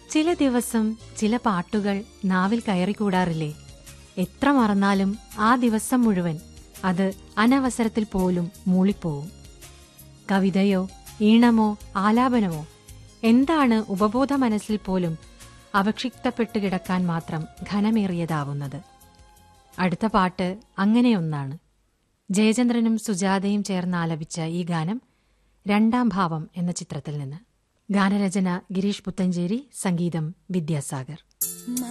ചില ദിവസം ചില പാട്ടുകൾ നാവിൽ കയറിക്കൂടാറില്ലേ എത്ര മറന്നാലും ആ ദിവസം മുഴുവൻ അത് അനവസരത്തിൽ പോലും മൂളിപ്പോവും കവിതയോ ഈണമോ ആലാപനമോ എന്താണ് ഉപബോധ മനസ്സിൽ പോലും അവക്ഷിപ്തപ്പെട്ടു കിടക്കാൻ മാത്രം ഘനമേറിയതാവുന്നത് അടുത്ത പാട്ട് അങ്ങനെയൊന്നാണ് ജയചന്ദ്രനും സുജാതയും ചേർന്ന് ആലപിച്ച ഈ ഗാനം രണ്ടാം ഭാവം എന്ന ചിത്രത്തിൽ നിന്ന് ഗാനരചന ഗിരീഷ് പുത്തഞ്ചേരി സംഗീതം വിദ്യാസാഗർ